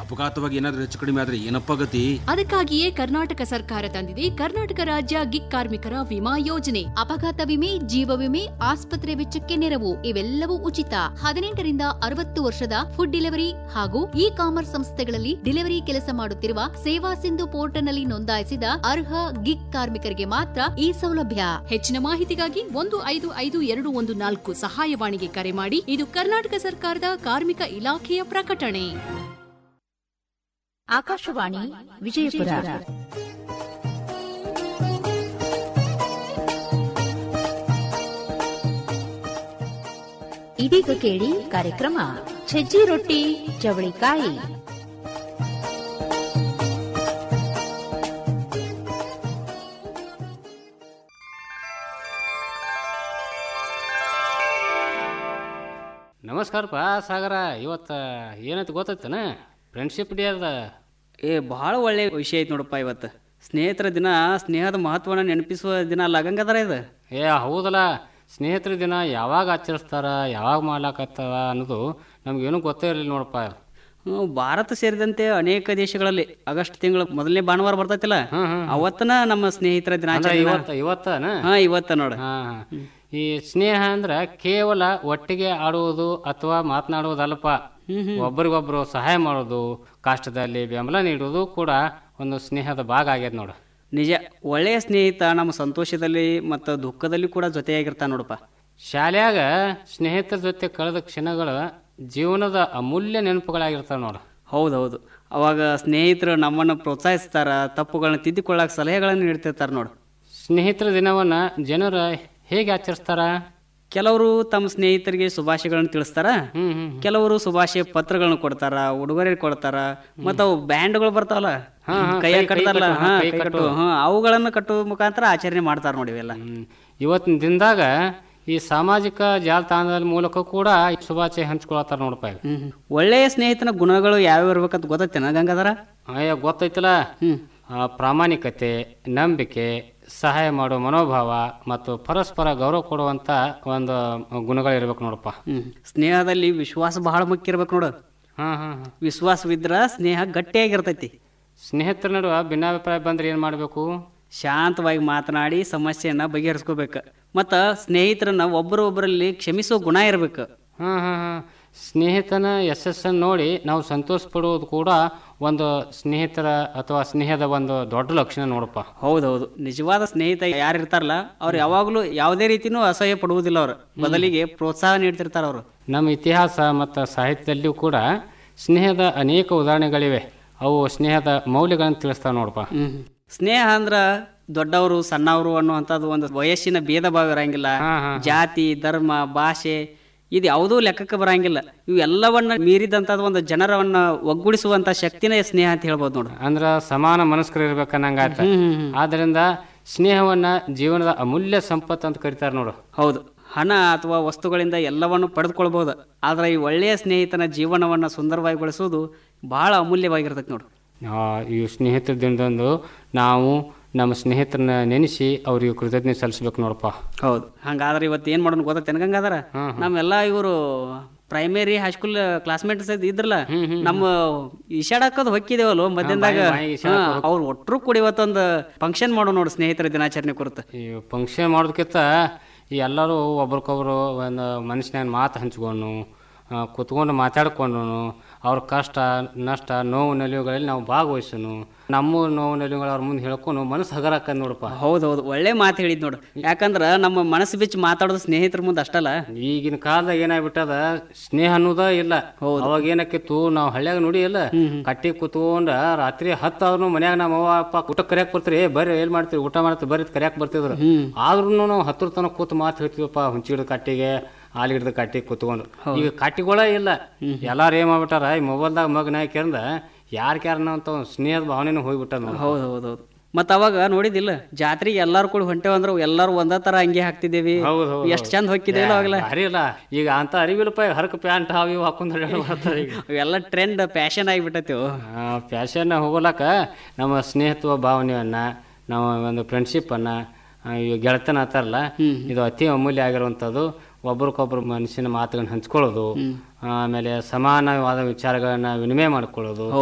ಅಪಘಾತವಾಗಿ ಏನಾದ್ರೂ ಹೆಚ್ಚು ಕಡಿಮೆ ಆದ್ರೆ ಏನಪ್ಪ ಗತಿ ಅದಕ್ಕಾಗಿಯೇ ಕರ್ನಾಟಕ ಸರ್ಕಾರ ತಂದಿದೆ ಕರ್ನಾಟಕ ರಾಜ್ಯ ಗಿಗ್ ಕಾರ್ಮಿಕರ ವಿಮಾ ಯೋಜನೆ ಅಪಘಾತ ವಿಮೆ ಜೀವ ವಿಮೆ ಆಸ್ಪತ್ರೆ ವೆಚ್ಚಕ್ಕೆ ನೆರವು ಇವೆಲ್ಲವೂ ಉಚಿತ ಹದಿನೆಂಟರಿಂದ ಅರವತ್ತು ವರ್ಷದ ಫುಡ್ ಡೆಲಿವರಿ ಹಾಗೂ ಇ ಕಾಮರ್ಸ್ ಸಂಸ್ಥೆಗಳಲ್ಲಿ ಡೆಲಿವರಿ ಕೆಲಸ ಮಾಡುತ್ತಿರುವ ಸೇವಾ ಸಿಂಧು ಪೋರ್ಟಲ್ನಲ್ಲಿ ನೋಂದಾಯಿಸಿದ ಅರ್ಹ ಗಿಗ್ ಕಾರ್ಮಿಕರಿಗೆ ಮಾತ್ರ ಈ ಸೌಲಭ್ಯ ಹೆಚ್ಚಿನ ಮಾಹಿತಿಗಾಗಿ ಒಂದು ಐದು ಐದು ಎರಡು ಒಂದು ನಾಲ್ಕು ಸಹಾಯವಾಣಿಗೆ ಕರೆ ಮಾಡಿ ಇದು ಕರ್ನಾಟಕ ಸರ್ಕಾರದ ಕಾರ್ಮಿಕ ಇಲಾಖೆಯ ಪ್ರಕಟಣೆ ಆಕಾಶವಾಣಿ ವಿಜಯಪುರ ಇದೀಗ ಕೇಳಿ ಕಾರ್ಯಕ್ರಮ ಸಜ್ಜಿ ರೊಟ್ಟಿ ಚವಳಿಕಾಯಿ ನಮಸ್ಕಾರಪ್ಪ ಸಾಗರ ಇವತ್ತು ಏನಂತ ಗೊತ್ತೈತನ ಫ್ರೆಂಡ್ಶಿಪ್ ಡೇ ಅದ ಏ ಭಾಳ ಒಳ್ಳೆ ವಿಷಯ ಐತಿ ನೋಡಪ್ಪ ಇವತ್ತು ಸ್ನೇಹಿತರ ದಿನ ಸ್ನೇಹದ ಮಹತ್ವನ ನೆನಪಿಸುವ ದಿನ ಅಲ್ಲ ಹಂಗಂಗದಾರ ಇದು ಏ ಹೌದಲ್ಲ ಸ್ನೇಹಿತರ ದಿನ ಯಾವಾಗ ಆಚರಿಸ್ತಾರ ಯಾವಾಗ ಮಾಡ್ಲಾಕತ್ತಾರ ಅನ್ನೋದು ನಮ್ಗೇನು ಗೊತ್ತೇ ಇರಲಿಲ್ಲ ನೋಡಪ್ಪ ಹ್ಮ್, ಭಾರತ ಸೇರಿದಂತೆ ಅನೇಕ ದೇಶಗಳಲ್ಲಿ ಆಗಸ್ಟ್ ತಿಂಗಳ ಮೊದಲನೇ ಭಾನುವಾರ ಬರ್ತೈತಿಲ್ಲ ಅವತ್ತನ ನಮ್ಮ ಸ್ನೇಹಿತರ ಅಂದ್ರೆ ದಿನಾಚರಣೆ ಇವತ್ತ ಇವತ್ತನ ಹಾ ಇವತ್ತ ನೋಡ ಹಾ ಹಾ. ಈ ಸ್ನೇಹ ಅಂದ್ರೆ ಕೇವಲ ಒಟ್ಟಿಗೆ ಆಡುವುದು ಅಥವಾ ಮಾತನಾಡುವುದಲ್ಲಪ್ಪ ಒಬ್ರಿಗೊಬ್ರು ಸಹಾಯ ಮಾಡೋದು ಕಷ್ಟದಲ್ಲಿ ಬೆಂಬಲ ನೀಡುವುದು ಕೂಡ ಒಂದು ಸ್ನೇಹದ ಭಾಗ ಆಗ್ಯದ ನೋಡು ನಿಜ ಒಳ್ಳೆಯ ಸ್ನೇಹಿತ ನಮ್ಮ ಸಂತೋಷದಲ್ಲಿ ಮತ್ತು ದುಃಖದಲ್ಲಿ ಕೂಡ ಜೊತೆಯಾಗಿರ್ತಾನ ನೋಡಪ್ಪ ಶಾಲ್ಯಾಗ ಸ್ನೇಹಿತರ ಜೊತೆ ಕಳೆದ ಕ್ಷಣಗಳು ಜೀವನದ ಅಮೂಲ್ಯ ನೆನಪುಗಳಾಗಿರ್ತಾವ ನೋಡು ಹೌದೌದು ಅವಾಗ ಸ್ನೇಹಿತರು ನಮ್ಮನ್ನು ಪ್ರೋತ್ಸಾಹಿಸ್ತಾರ ತಪ್ಪುಗಳನ್ನ ತಿದ್ದಿಕೊಳ್ಳಾಕ ಸಲಹೆಗಳನ್ನು ನೀಡ್ತಿರ್ತಾರ ನೋಡು ಸ್ನೇಹಿತರ ದಿನವನ್ನ ಜನರು ಹೇಗೆ ಆಚರಿಸ್ತಾರ ಕೆಲವರು ತಮ್ಮ ಸ್ನೇಹಿತರಿಗೆ ಶುಭಾಶಯಗಳನ್ನು ತಿಳಿಸ್ತಾರ ಕೆಲವರು ಶುಭಾಶಯ ಪತ್ರಗಳನ್ನು ಕೊಡ್ತಾರ ಉಡುಗೊರೆ ಕೊಡ್ತಾರ ಮತ್ತ ಅವು ಬ್ಯಾಂಡ್ಗಳು ಬರ್ತಾವಲ್ಲ ಕೈಯ ಕಟ್ಟದಲ್ಲ ಹಾ ಕೈ ಕಟ್ಟು ಹಾ ಅವುಗಳನ್ನು ಕಟ್ಟುವ ಮುಖಾಂತರ ಆಚರಣೆ ಮಾಡ್ತಾರ ನೋಡಿ ಇವೆಲ್ಲ ಹ್ಮ್. ಇವತ್ತಿನ ದಿನದಾಗ ಈ ಸಾಮಾಜಿಕ ಜಾಲತಾಣದ ಮೂಲಕ ಕೂಡ ಈ ಶುಭಾಶಯ ಹಂಚ್ಕೊಳತ್ತಾರ ನೋಡಪ್ಪ ಈಗ. ಹ್ಮ್ ಹ್ಮ್. ಒಳ್ಳೆಯ ಸ್ನೇಹಿತನ ಗುಣಗಳು ಯಾವ್ಯಾವ ಇರ್ಬೇಕಂತ ಗೊತ್ತೈತೇನ ಗಂಗಾಧರ ಅಯ್ಯ ಗೊತ್ತೈತಲ್ಲ ಆ, ಪ್ರಾಮಾಣಿಕತೆ ನಂಬಿಕೆ ಸಹಾಯ ಮಾಡುವ ಮನೋಭಾವ ಮತ್ತು ಪರಸ್ಪರ ಗೌರವ ಕೊಡುವಂತ ಒಂದು ಗುಣಗಳಿರ್ಬೇಕು ನೋಡಪ್ಪ ಹ್ಮ್ ಸ್ನೇಹದಲ್ಲಿ ವಿಶ್ವಾಸ ಬಹಳ ಮುಖ್ಯ ಇರ್ಬೇಕು ನೋಡು ಹಾ ಹಾ ಹಾ. ವಿಶ್ವಾಸವಿದ್ರ ಸ್ನೇಹ ಗಟ್ಟಿಯಾಗಿರ್ತೈತಿ ಸ್ನೇಹಿತರ ನಡುವೆ ಭಿನ್ನಾಭಿಪ್ರಾಯ ಬಂದ್ರೆ ಏನ್ ಮಾಡ್ಬೇಕು ಶಾಂತವಾಗಿ ಮಾತನಾಡಿ ಸಮಸ್ಯೆಯನ್ನ ಬಗೆಹರಿಸ್ಕೋಬೇಕು ಮತ್ತ ಸ್ನೇಹಿತರನ್ನ ಒಬ್ಬರು ಒಬ್ಬರಲ್ಲಿ ಕ್ಷಮಿಸೋ ಗುಣ ಇರ್ಬೇಕು ಹಾ ಹಾ ಹಾ ಸ್ನೇಹಿತನ ಯಶಸ್ಸನ್ನು ನೋಡಿ ನಾವು ಸಂತೋಷ ಪಡುವುದು ಕೂಡ ಒಂದು ಸ್ನೇಹಿತರ ಅಥವಾ ಸ್ನೇಹದ ಒಂದು ದೊಡ್ಡ ಲಕ್ಷಣ ನೋಡಪ್ಪ ಹೌದೌದು ನಿಜವಾದ ಸ್ನೇಹಿತ ಯಾರು ಇರ್ತಾರಲ್ಲ ಅವ್ರು ಯಾವಾಗಲೂ ಯಾವುದೇ ರೀತಿನೂ ಅಸಹ್ಯ ಪಡುವುದಿಲ್ಲ ಅವ್ರು ಬದಲಿಗೆ ಪ್ರೋತ್ಸಾಹ ನೀಡ್ತಿರ್ತಾರ ಅವರು ನಮ್ಮ ಇತಿಹಾಸ ಮತ್ತು ಸಾಹಿತ್ಯದಲ್ಲಿಯೂ ಕೂಡ ಸ್ನೇಹದ ಅನೇಕ ಉದಾಹರಣೆಗಳಿವೆ ಅವು ಸ್ನೇಹದ ಮೌಲ್ಯಗಳನ್ನು ತಿಳಿಸ್ತಾವೆ ನೋಡಪ್ಪ ಹ್ಮ್ ಸ್ನೇಹ ಅಂದ್ರ ದೊಡ್ಡವರು ಸಣ್ಣವರು ಅನ್ನುವಂಥದ್ದು ಒಂದು ವಯಸ್ಸಿನ ಭೇದ ಭಾವ ಇರಂಗಿಲ್ಲ ಜಾತಿ ಧರ್ಮ ಭಾಷೆ ಇದು ಯಾವುದೂ ಲೆಕ್ಕಕ್ಕೆ ಬರಂಗಿಲ್ಲ ಇವು ಎಲ್ಲವನ್ನ ಮೀರಿದಂಥದ್ದು ಒಂದು ಜನರವನ್ನ ಒಗ್ಗೂಡಿಸುವಂತ ಶಕ್ತಿನೇ ಸ್ನೇಹ ಅಂತ ಹೇಳ್ಬೋದು ನೋಡು ಅಂದ್ರ ಸಮಾನ ಮನಸ್ಕರು ಇರ್ಬೇಕನ್ನಂಗಾಯ್ತ ಆದ್ದರಿಂದ ಸ್ನೇಹವನ್ನ ಜೀವನದ ಅಮೂಲ್ಯ ಸಂಪತ್ತು ಅಂತ ಕರಿತಾರೆ ನೋಡು ಹೌದು ಹಣ ಅಥವಾ ವಸ್ತುಗಳಿಂದ ಎಲ್ಲವನ್ನು ಪಡೆದುಕೊಳ್ಬಹುದು ಆದ್ರೆ ಈ ಒಳ್ಳೆಯ ಸ್ನೇಹಿತನ ಜೀವನವನ್ನ ಸುಂದರವಾಗಿಗೊಳಿಸುವುದು ಬಹಳ ಅಮೂಲ್ಯವಾಗಿರ್ತೈತೆ ನೋಡು ಆ, ಈ ಸ್ನೇಹಿತರ ದಿನದಂದು ನಾವು ನಮ್ಮ ಸ್ನೇಹಿತರನ್ನ ನೆನೆಸಿ ಅವ್ರಿಗೆ ಕೃತಜ್ಞತೆ ಸಲ್ಲಿಸ್ಬೇಕು ನೋಡಪ್ಪ ಹೌದು ಹಂಗಾದ್ರೆ ಇವತ್ತು ಏನ್ ಮಾಡೋಣ ಗೊತ್ತೈತೆ ಗಂಗಾಧರ ನಮ್ಮೆಲ್ಲ ಇವರು ಪ್ರೈಮರಿ ಹೈಸ್ಕೂಲ್ ಕ್ಲಾಸ್ಮೇಟ್ಸ್ ಇದ್ರಲ್ಲ ನಮ್ಮ ಈಶಾಡಕ್ಕದು ಹೊಕ್ಕಿದೇವಲ್ಲ ಮಧ್ಯಾಹ್ನದಾಗ ಅವ್ರು ಒಟ್ಟರು ಕೂಡ ಇವತ್ತೊಂದು ಫಂಕ್ಷನ್ ಮಾಡೋ ನೋಡು ಸ್ನೇಹಿತರ ದಿನಾಚರಣೆ ಕುರಿತು ಈ ಫಂಕ್ಷನ್ ಮಾಡೋದಕ್ಕಿಂತ ಈ ಎಲ್ಲರೂ ಒಬ್ರಿಗೊಬ್ರು ಒಂದು ಮನುಷ್ಯನ ಮಾತು ಹಂಚ್ಕೊಂಡು ಆ, ಕುತ್ಕೊಂಡು ಮಾತಾಡ್ಕೊಂಡು ಅವ್ರ ಕಷ್ಟ ನಷ್ಟ ನೋವು ನಲಿವುಗಳಲ್ಲಿ ನಾವು ಭಾಗವಹಿಸೋನು ನಮ್ಮ ನೋವು ನಲಿವುಗಳು ಅವ್ರ ಮುಂದೆ ಹೇಳ್ಕೊಂಡು ಮನಸ್ಸು ಹಗರಾಕ ನೋಡಪ್ಪ ಹೌದೌದು ಒಳ್ಳೆ ಮಾತು ಹೇಳಿದ್ ನೋಡು ಯಾಕಂದ್ರ ನಮ್ಮ ಮನಸ್ಸು ಬಿಚ್ಚಿ ಮಾತಾಡೋದು ಸ್ನೇಹಿತರ ಮುಂದೆ ಅಷ್ಟಲ್ಲ ಈಗಿನ ಕಾಲದಾಗ ಏನಾಗ್ಬಿಟ್ಟದ ಸ್ನೇಹ ಅನ್ನೋದ ಇಲ್ಲ ಅವಾಗ ಏನಕ್ಕಿತ್ತು ನಾವು ಹಳ್ಳ್ಯಾಗ ನೋಡಿ ಇಲ್ಲ ಕಟ್ಟಿ ಕುತ್ಕೊಂಡ ರಾತ್ರಿ ಹತ್ತಾದ್ರು ಮನ್ಯಾಗ ನಮ್ಮ ಅವ್ವ ಅಪ್ಪ ಊಟ ಕರ್ಯಾಕ್ ಬರ್ತೀರಿ "ಏ, ಬರ್ರಿ ಏನ್ ಮಾಡ್ತೀರಿ ಊಟ ಮಾಡ್ತೀರಿ ಬರ್ರಿ ಕರ್ಯಾಕ್ ಬರ್ತಿದ್ರು ಆದ್ರೂ ನಾವು ಹತ್ರ ತನಕ ಕೂತ್ ಮಾತು ಹೇಳ್ತೀವಪ್ಪ ಹುಂಚಿಗಿಡ ಕಟ್ಟಿಗೆ ಹಾಲಿಗಿಡ್ದ ಕಟ್ಟಿ ಕುತ್ಕೊಂಡು ಈಗ ಕಟ್ಟಿಗಳೇ ಇಲ್ಲ ಎಲ್ಲಾರು ಏನ್ ಮಾಡ್ಬಿಟ್ಟಾರ ಈ ಮೊಬೈಲ್ದಾಗ ಮಗನ ಹಾಕ್ಯಂದ ಯಾರ್ ಕ್ಯಾರನ ಅಂತ ಒಂದ್ ಸ್ನೇಹದ ಭಾವನೆನೂ ಹೋಗ್ಬಿಟ್ಟದ ನೋಡಿ ಹೌದು ಹೌದು ಹೌದು ಮತ್ತ ಅವಾಗ ನೋಡಿದಿಲ್ಲ ಜಾತ್ರೆಗೆ ಎಲ್ಲಾರು ಕೂಡ ಹೊಂಟೇವ ಅಂದ್ರೆ ಎಲ್ಲಾರು ಒಂದೇ ತರ ಅಂಗಿ ಹಾಕ್ತಿದ್ದೇವಿ ಹೌದು ಹೌದು ಎಷ್ಟ್ ಚಂದ ಹೊಕ್ಕಿದೇವಲ್ಲ ಅವಾಗಲ್ಲ ಭಾರಿ ಇಲ್ಲ ಈಗ ಅಂತ ಅರಿವಿಲ್ಲಪ್ಪ ಹರಕ ಪ್ಯಾಂಟ್ ಹಾವು ಇವು ಹಾಕೊಂಡ್ ಬರ್ತಾರೆ ಈಗ ಅವೆಲ್ಲ ಟ್ರೆಂಡ್ ಫ್ಯಾಷನ್ ಆಗಿಬಿಟ್ಟೈತಿ ಫ್ಯಾಷನ್ ಹೋಗ್ಲಕ್ಕ ನಮ್ಮ ಸ್ನೇಹತ್ವ ಭಾವನೆಯನ್ನ ನಾವು ಒಂದು ಫ್ರೆಂಡ್ಶಿಪ್ಪನ್ನು ಗೆಳತನ ಅಂತಾರಲ್ಲ ಇದು ಅತಿ ಅಮೂಲ್ಯ ಆಗಿರುವಂಥದ್ದು ಒಬ್ರಿಗೊಬ್ರು ಮನುಷ್ಯನ ಮಾತುಗಳನ್ನ ಹಂಚ್ಕೊಳ್ಳೋದು ಆಮೇಲೆ ಸಮಾನವಾದ ವಿಚಾರಗಳನ್ನ ವಿನಿಮಯ ಮಾಡ್ಕೊಳ್ಳೋದು